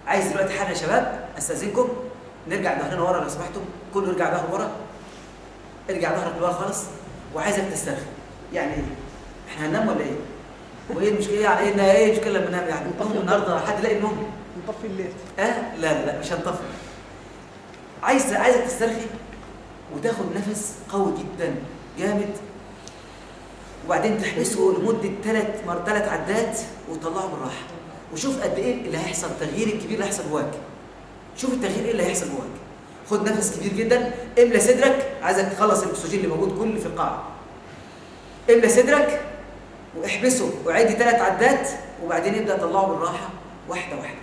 عايز دلوقتي حاجه يا شباب استاذنكم نرجع ظهرنا ورا لو سمحتم كله يرجع ظهره ورا ارجع ظهرك لورا خالص وعايزك تسترخي يعني ايه احنا هننام ولا ايه وايه المشكله يعني ايه ايه المشكله لما ننام يعني نقوم النهارده حد لاقي النوم نطفي الليل اه لا لا لا مش هنطفي عايز عايزك تسترخي وتاخد نفس قوي جدا جامد وبعدين تحبسه لمده ثلاث مر ثلاث عدات وتطلعه بالراحه وشوف قد ايه اللي هيحصل التغيير الكبير اللي هيحصل جواك شوف التغيير ايه اللي هيحصل جواك خد نفس كبير جدا املى صدرك عايزك تخلص الاكسجين اللي موجود كله في القاعه املى صدرك واحبسه وعد ثلاث عدات وبعدين ابدا طلعه بالراحه واحده واحده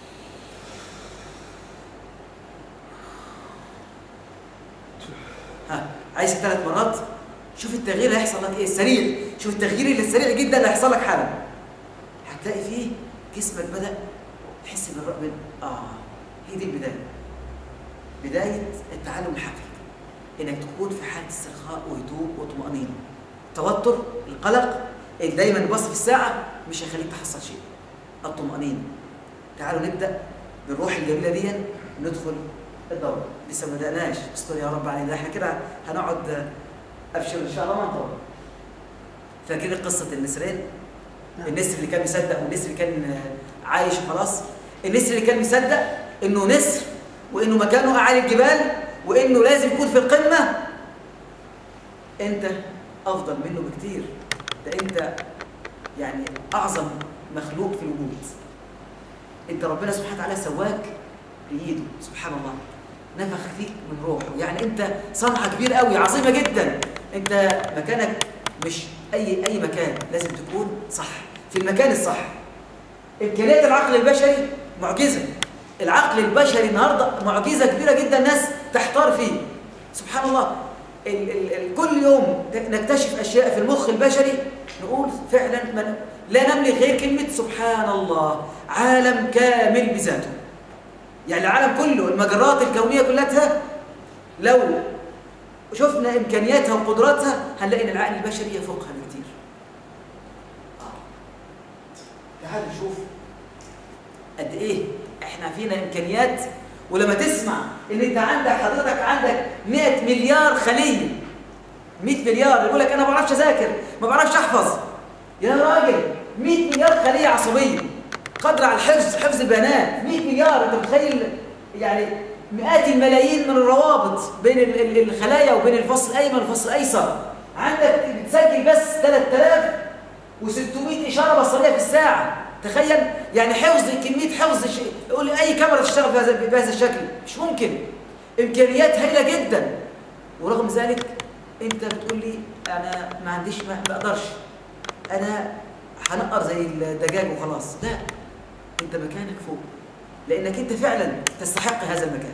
ها عايز ثلاث مرات شوف التغيير اللي هيحصل لك ايه سريع شوف التغيير اللي السريع جدا اللي هيحصل لك حالا هتلاقي فيه جسمك بدا تحس ان الرأي اه هي دي البدايه بدايه التعلم الحقيقي انك تكون في حاله استرخاء وهدوء وطمانينه التوتر القلق اللي دايما باص في الساعه مش هيخليك تحصل شيء الطمانينه تعالوا نبدا بالروح الجميله دي ندخل الدوره لسه ما بداناش استر يا رب علينا احنا كده هنقعد ابشر ان شاء الله ما نطول فاكرين قصه النسرين النسر اللي كان مصدق والنسر اللي كان عايش وخلاص النسر اللي كان مصدق انه نسر وانه مكانه اعالي الجبال وانه لازم يكون في القمه انت افضل منه بكتير ده انت يعني اعظم مخلوق في الوجود انت ربنا سبحانه وتعالى سواك بايده سبحان الله نفخ فيك من روحه يعني انت صنعه كبيره قوي عظيمه جدا انت مكانك مش اي اي مكان لازم تكون صح في المكان الصح امكانيات العقل البشري معجزه العقل البشري النهارده معجزه كبيره جدا الناس تحتار فيه سبحان الله ال ال ال كل يوم نكتشف اشياء في المخ البشري نقول فعلا من لا نملك غير كلمه سبحان الله عالم كامل بذاته يعني العالم كله المجرات الكونيه كلها لو شفنا امكانياتها وقدراتها هنلاقي ان العقل البشري يفوقها بكتير تعالوا نشوف قد ايه احنا فينا امكانيات ولما تسمع ان انت عندك حضرتك عندك 100 مليار خليه 100 مليار يقول لك انا ما بعرفش اذاكر ما بعرفش احفظ يا راجل 100 مليار خليه عصبيه قادره على الحفظ حفظ البيانات 100 مليار انت متخيل يعني مئات الملايين من الروابط بين الخلايا وبين الفصل الايمن والفصل الايسر عندك بتسجل بس 3600 اشاره بصريه في الساعه تخيل يعني حفظ كميه حفظ شيء يقول لي اي كاميرا تشتغل بهذا بهذا الشكل مش ممكن امكانيات هائله جدا ورغم ذلك انت بتقول لي انا ما عنديش ما بقدرش انا هنقر زي الدجاج وخلاص لا انت مكانك فوق لانك انت فعلا تستحق هذا المكان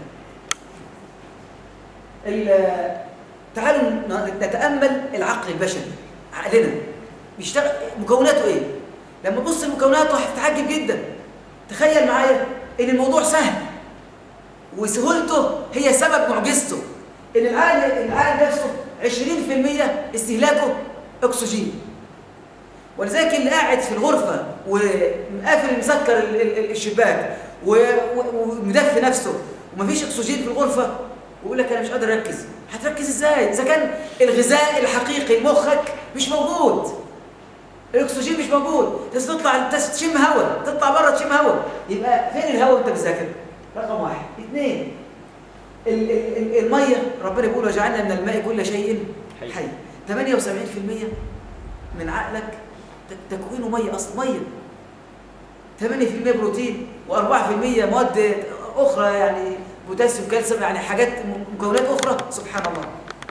تعالوا نتامل العقل البشري عقلنا بيشتغل مكوناته ايه لما تبص لمكوناته هتتعجب جدا تخيل معايا ان الموضوع سهل وسهولته هي سبب معجزته ان العقل العقل نفسه 20% استهلاكه اكسجين ولذلك اللي قاعد في الغرفه ومقافل مسكر الشباك ومدفي نفسه ومفيش اكسجين في الغرفه ويقول لك انا مش قادر اركز هتركز ازاي اذا كان الغذاء الحقيقي لمخك مش موجود الاكسجين مش موجود لازم تطلع تشم هواء تطلع بره تشم هواء يبقى فين الهواء وانت بتذاكر رقم واحد اثنين الميه ربنا بيقول وجعلنا من الماء كل شيء حي 78% من عقلك تكوينه ميه اصلا ميه 8% بروتين و4% مواد اخرى يعني بوتاسيوم كالسيوم يعني حاجات مكونات اخرى سبحان الله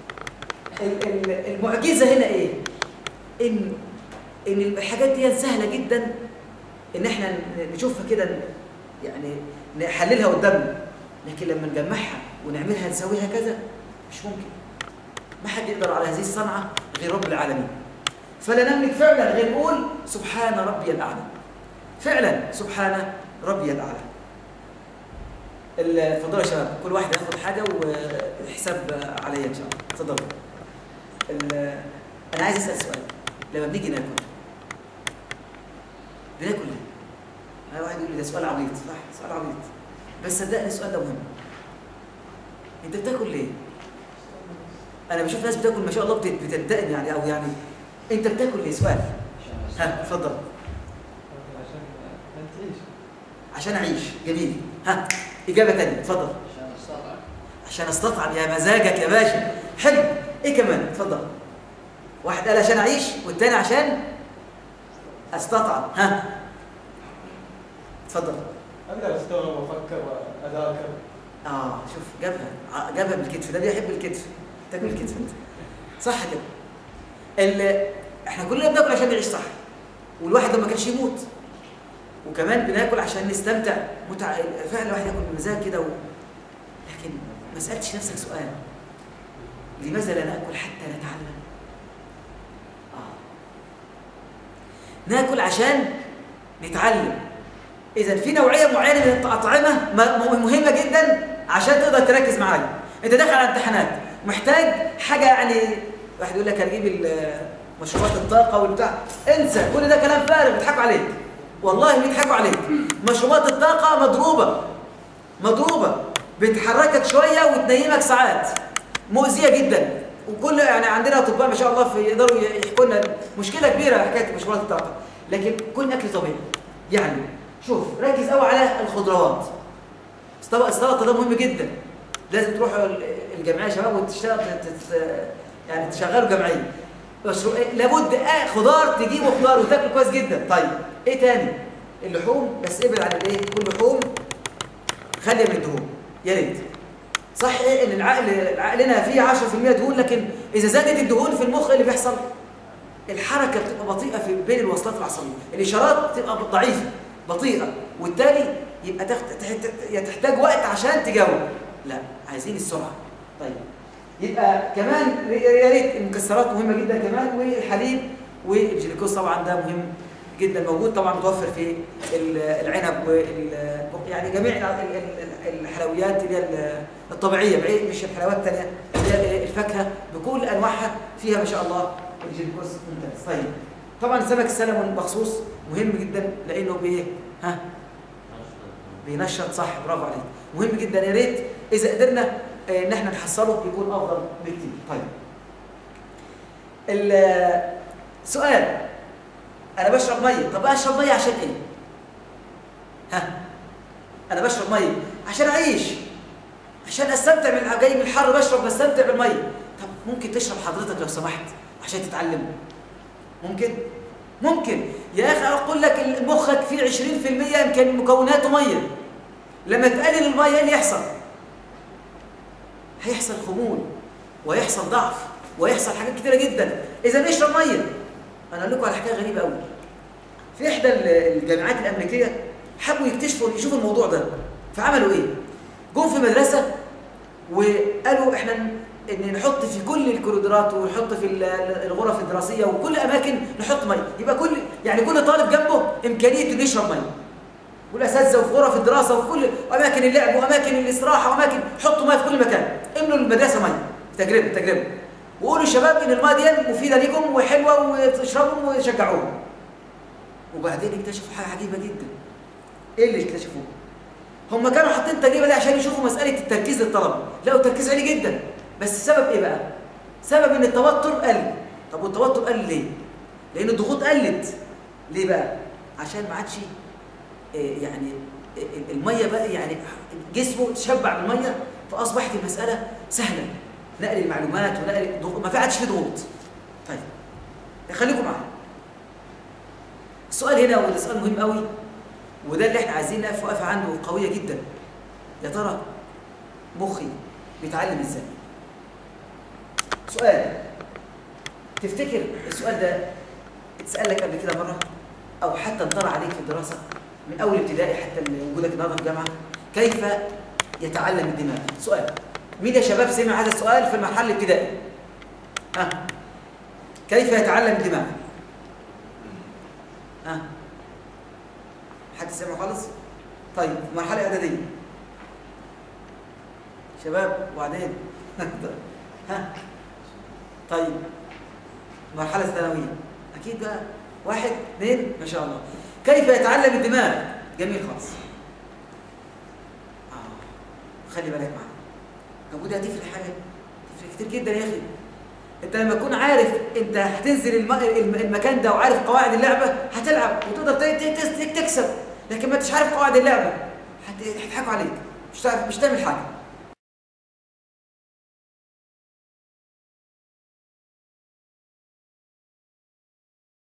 المعجزه هنا ايه ان ان الحاجات دي سهله جدا ان احنا نشوفها كده يعني نحللها قدامنا لكن لما نجمعها ونعملها نسويها كذا مش ممكن ما حد يقدر على هذه الصنعه غير رب العالمين فلا نملك فعلا غير نقول سبحان ربي الاعلى فعلا سبحان ربي الاعلى اتفضلوا يا شباب كل واحد ياخد حاجه والحساب عليا ان شاء الله اتفضلوا انا عايز اسال سؤال لما بنيجي ناكل بناكل ليه؟ هاي واحد يقول لي ده سؤال عبيط صح سؤال عبيط بس صدقني السؤال ده مهم انت بتاكل ليه انا بشوف ناس بتاكل ما شاء الله بتت- بتنتقم يعني او يعني انت بتاكل ليه سؤال ها اتفضل عشان عشان تعيش عشان اعيش جميل ها اجابه ثانيه اتفضل عشان استطعم عشان استطعم يا مزاجك يا باشا حلو ايه كمان اتفضل واحد قال عشان اعيش والتاني عشان استطعم ها اتفضل اقدر استوعب وافكر واذاكر اه شوف جابها ع- جابها بالكتف ده بيحب الكتف تاكل الكتف انت صح كده ال- احنا كلنا بناكل عشان نعيش صح والواحد لما كانش يموت وكمان بناكل عشان نستمتع متع... فعلا الواحد ياكل بمزاج كده و... لكن ما سالتش نفسك سؤال لماذا لا ناكل حتى نتعلم اه ناكل عشان نتعلم اذا في نوعيه معينه من الاطعمه م- مهمه جدا عشان تقدر تركز معايا انت داخل على امتحانات محتاج حاجه يعني واحد يقول لك هنجيب ال- مشروبات الطاقه والبتاع انسى كل ده كلام فارغ بيضحكوا عليك والله بيضحكوا عليك مشروبات الطاقه مضروبه مضروبه بتحركك شويه وتنيمك ساعات مؤذيه جدا وكل يعني عندنا اطباء ما شاء الله في يقدروا يحكوا لنا مشكله كبيره حكايه مشروبات الطاقه لكن كل اكل طبيعي يعني شوف ركز قوي على الخضروات السلطه السلطه ده مهم جدا لازم تروحوا ال- الجمعيه يا شباب وتشتغل تت- يعني تشغلوا جمعيه بس لابد آه خضار تجيبوا خضار وتاكلوا كويس جدا طيب ايه تاني اللحوم بس ابعد عن الايه كل لحوم خلي من الدهون يا ريت صح ايه ان العقل عقلنا فيه 10% دهون لكن اذا زادت الدهون في المخ إيه اللي بيحصل الحركه بتبقى بطيئه في بين الوصلات العصبيه الاشارات تبقى ضعيفه بطيئه والتالي يبقى تخت... تحت... يا تحتاج وقت عشان تجاوب لا عايزين السرعه طيب يبقى كمان يا ريت المكسرات مهمه جدا كمان والحليب والجلوكوز طبعا ده مهم جدا موجود طبعا متوفر في ال- العنب وال يعني جميع ال- ال- الحلويات اللي هي ال- الطبيعيه بعيد- مش الحلويات الثانيه اللي هي الفاكهه بكل انواعها فيها ما شاء الله الجلوكوز ممتاز طيب طبعا سمك السلمون مخصوص مهم جدا لانه بايه ها بينشط صح برافو عليك مهم جدا يا ريت اذا قدرنا آه، ان احنا نحصله يكون افضل بكتير طيب السؤال انا بشرب ميه طب اشرب ميه عشان ايه ها انا بشرب ميه عشان اعيش عشان استمتع من جاي من الحر بشرب بستمتع بالميه طب ممكن تشرب حضرتك لو سمحت عشان تتعلم ممكن ممكن يا اخي اقول لك مخك فيه 20% يمكن مكوناته ميه لما تقلل الميه ايه اللي يحصل هيحصل خمول ويحصل ضعف ويحصل حاجات كتيره جدا اذا اشرب ميه انا اقول لكم على حكايه غريبه قوي في احدى الجامعات الامريكيه حبوا يكتشفوا يشوفوا الموضوع ده فعملوا ايه جم في مدرسه وقالوا احنا ان نحط في كل الكوريدورات ونحط في ال- الغرف الدراسيه وكل اماكن نحط ميه يبقى كل يعني كل طالب جنبه امكانيه انه يشرب ميه والاساتذه وفي غرف الدراسه وفي كل اماكن اللعب واماكن الاستراحه واماكن حطوا ميه في كل مكان املوا المدرسه ميه تجربه تجربه وقولوا للشباب ان الميه دي مفيده ليكم وحلوه وتشربوا وشجعوهم وبعدين اكتشفوا حاجه عجيبه جدا ايه اللي اكتشفوه هم كانوا حاطين التجربه دي عشان يشوفوا مساله التركيز للطلبه لقوا التركيز عالي جدا بس السبب ايه بقى سبب ان التوتر قل طب والتوتر قل ليه لان الضغوط قلت ليه بقى عشان ما عادش آه، يعني آه، الميه بقى يعني جسمه تشبع بالميه فاصبحت المساله سهله نقل المعلومات ونقل ضغ- ما في عادش في ضغوط طيب خليكم معايا السؤال هنا وده سؤال مهم قوي وده اللي احنا عايزين نقف وقفه عنده قويه جدا يا ترى مخي بيتعلم ازاي سؤال تفتكر السؤال ده اتسال لك قبل كده مره او حتى انطلع عليك في الدراسه من اول ابتدائي حتى اللي وجودك النهارده في الجامعه كيف يتعلم الدماغ سؤال مين يا شباب سمع هذا السؤال في المرحله الابتدائيه ها كيف يتعلم الدماغ ها حد سمع خالص طيب المرحله الاعداديه شباب وبعدين ها طيب المرحله الثانويه اكيد بقى واحد اثنين ما شاء الله كيف يتعلم الدماغ جميل خالص اه خلي بالك معايا طب ودي هتفرق حاجه تفرق كتير جدا يا اخي انت لما تكون عارف انت هتنزل الم... الم... المكان ده وعارف قواعد اللعبه هتلعب وتقدر ت... ت... ت... تكسب لكن ما انتش عارف قواعد اللعبه هت... هيضحكوا عليك مش تعرف مش تعمل حاجه